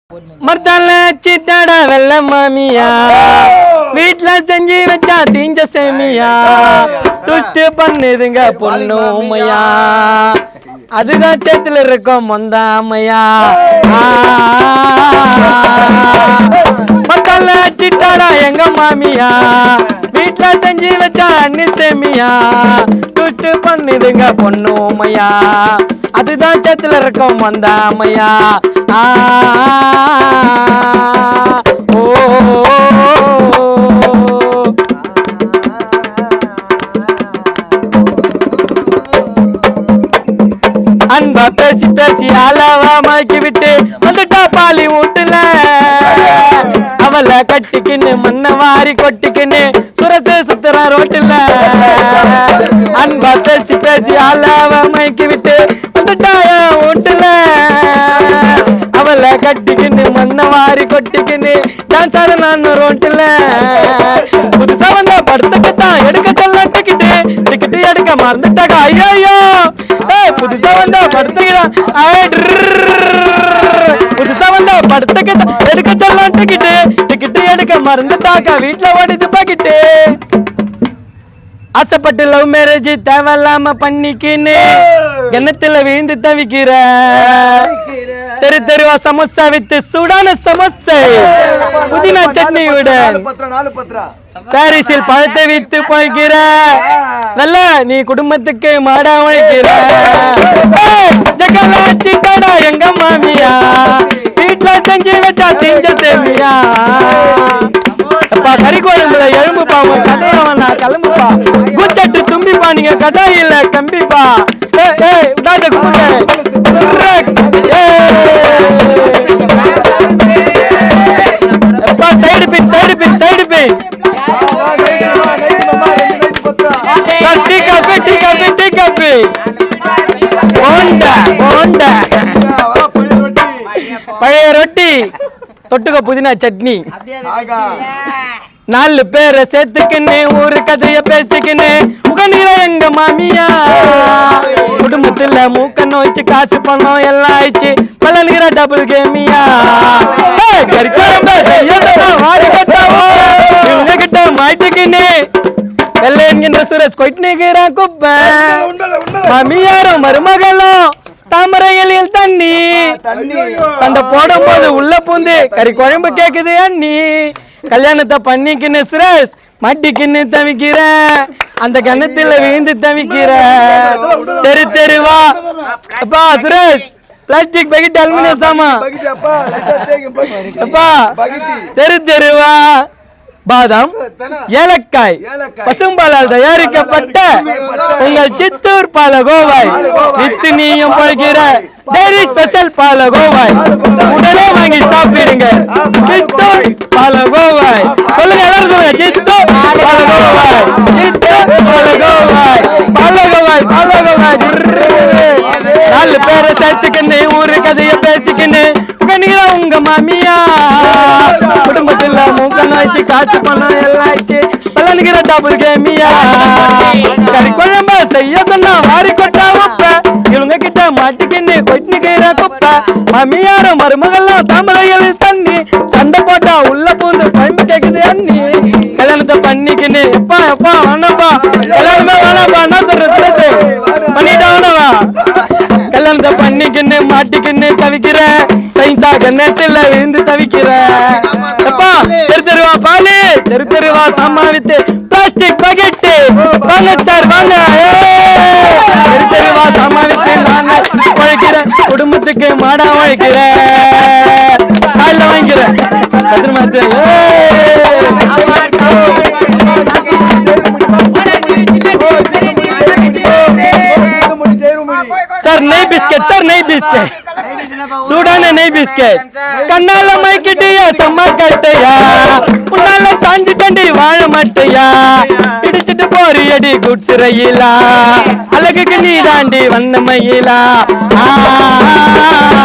மர்த்தால சிட்டாடா வெள்ள மாமியா வீட்ல செஞ்சு வச்சா தீஞ்ச சேமியா துட்டு பண்ணுதுங்க பொண்ணு உமையா அதுதான் சேத்துல இருக்கும் மொந்தாமையா மத்தால சிட்டாடா எங்க மாமியா வீட்ல செஞ்சு வச்சா அண்ணி சேமியா துட்டு பண்ணுதுங்க பொண்ணு உமையா அதுதான் சேத்துல இருக்கும் மொந்தாமையா ஆ ஓ அன்பா பேசி பேசி அளவா மாக்கி விட்டு வந்துட்டா பாலி வீட்டுல அவளை கட்டிக்கின்னு மண்ணை வாரி கொட்டிக்கின்னு சுரத்து சுத்துற ரோட்டுல அன்பா பேசி பேசி அளவா மாக்கி விட்டு வந்துட்டா என் வீட்டுல அவளை கட்டிக்கின்னு மண்ணை வாரி கொட்டிக்கின்னு டான்ஸ் ஆட நான் ரோட்டுல புதுசா வந்த படத்துக்கு தான் எடுக்க சொல்ல டிக்கெட்டு டிக்கெட்டு எடுக்க மறந்துட்டாக்கா ஐயோ ஏய் புதுசா வந்த படத்துக்கு தான் ஐய், ட்ரர்ரர்ரர். புதுசா வந்த படத்துக்கு தான் எடுக்க சொல்ல டிக்கெட்டு டிக்கெட்டு எடுக்க மறந்துட்டாக்கா வீட்டுல ஓடிது பாக்கிட்டு ஆசைப்பட்டு லவ் மேரேஜ் தேவையில்லாம பண்ணிக்கின்னு கிணத்துல விழுந்து தவிக்கிற தெரு தெருவா சமோசா வித்து சூடான சமோசை புதினா சட்னியுடன் பத்திரா நாலு பத்திரா பாரிஸில் பழத்தை வித்து போய்க்கிற நல்ல நீ குடும்பத்துக்கு மாடா உழைக்கிற ஏய், ஜக்கலா சிக்கடா எங்க மாமியா வீட்டுல செஞ்சு வச்சா திஞ்ச சேமியா அப்பா கறி குழம்புல எலும்பு பாவம் கதையவனா கிளம்புப்பா கூச்சட்டு தும்பிப்பா நீங்க கடாய் இல்ல கம்பிப்பா ஏய் ஏய் விடாத கூட்ட அப்பா side pin side pin side pin sir tea coffee tea coffee tea coffee bonda bonda பழைய ரொட்டி தொட்டுக்க புதினா சட்னி நாலு பேரை சேர்த்துக்கின்னு ஊரு கதைய பேசிக்கின்னு உகநீர எங்க மாமியா குடும்பத்துல மூக்க நோய்ச்சு காசு பணம் எல்லாம் ஆயிடுச்சு பலனுகிற டபுள் கேமியா ஏய், கறி குழம்பு செய்யணும்னா வாரி கட்டாவோ இவங்க கிட்ட மாட்டிக்கின்னு வெள்ளை என்கின்ற சுரேஷ் கொட்டினுக்கிறான் குப்பை மாமியாரும் மருமகளும் தாமரைகளில் தண்ணி சண்டை போடும்போது உள்ள பூந்து கறி குழம்பு கேக்குது அண்ணி கல்யாணத்தை பண்ணிக்கின்னு சுரேஷ் மாட்டிக்கின்னு தவிக்கிற அந்த கணத்துல விழுந்து தவிக்கிற தெரு தெருவா அப்பா சுரேஷ் பிளாஸ்டிக் பக்கெட் அலுமினியம் சாமா அப்பா தெரு தெருவா பாதாம் ஏலக்காய் ஏலக்காய். பசும்பாலால் தயாரிக்கப்பட்ட உங்கள் சித்தூர் பாலகோவாய் வித்து நீயும் பழகிற டெய்ரி ஸ்பெஷல் பாலகோவாய் உடனே வாங்கி சாப்பிடுங்க சித்தூர் பாலகோவாய் சொல்லுங்க எல்லாரும் சொல்லுங்க சித்தூர் பாலகோவாய் சித்தூர் பாலகோவாய் பாலகோவாய் பாலகோவாய் நாலு பேரை சேர்த்துக்கின்னு ஊரு கதைய பேசிக்கின்னு உங்க உங்க மாமியா குடும்பத்துல மூக்க நாய்ச்சி காசு பணம் எல்லாம் ஆயிடுச்சு பலனுகிற டபுள் கேமியா கறி குழம்ப செய்ய சொன்னா வாரி கொட்டா உப்ப இவங்க கிட்ட மாட்டிக்கின்னு கொட்டினுக்கிற குப்ப மாமியாரும் மருமகள்லாம் தாமரைகள் தண்ணி சண்டை போட்டா உள்ள பூந்து குழம்பு கேக்குது அண்ணி கல்யாணத்தை பண்ணிக்கின்னு எப்பா எப்பா வேணாப்பா கல்யாணமே வேணாப்பா என்ன சொல்றது பண்ணிட்டா வேணாவா கல்யாணத்தை பண்ணிக்கின்னு மாட்டிக்கின்னு தவிக்கிற சைன்ஸா கண்ணத்துல விழுந்து தவிக்கிற எப்பா தெரு தெருவா பாலு தெரு தெருவா சாமா வித்து பிளாஸ்டிக் பக்கெட்டு வாங்க சார் வாங்க ஏய்! தெரு தெருவா சாமா வித்து நான் உழைக்கிறேன் குடும்பத்துக்கு மாடா உழைக்கிறேன் காலைல வாங்கிக்கிறேன் பத்திரமா இரு. சார் நெய் பிஸ்கெட் சார் நெய் பிஸ்கெட் சூடான நெய் பிஸ்கெட் கண்ணால மைக்கிட்டியா செம்ம கட்டையா உன்னால சாஞ்சு தண்டி வாழ மாட்டையா இடிச்சிட்டு போறியடி குட்ஸ் ரயிலா அழகுக்கு நீ தாண்டி வந்த மயிலா ஆ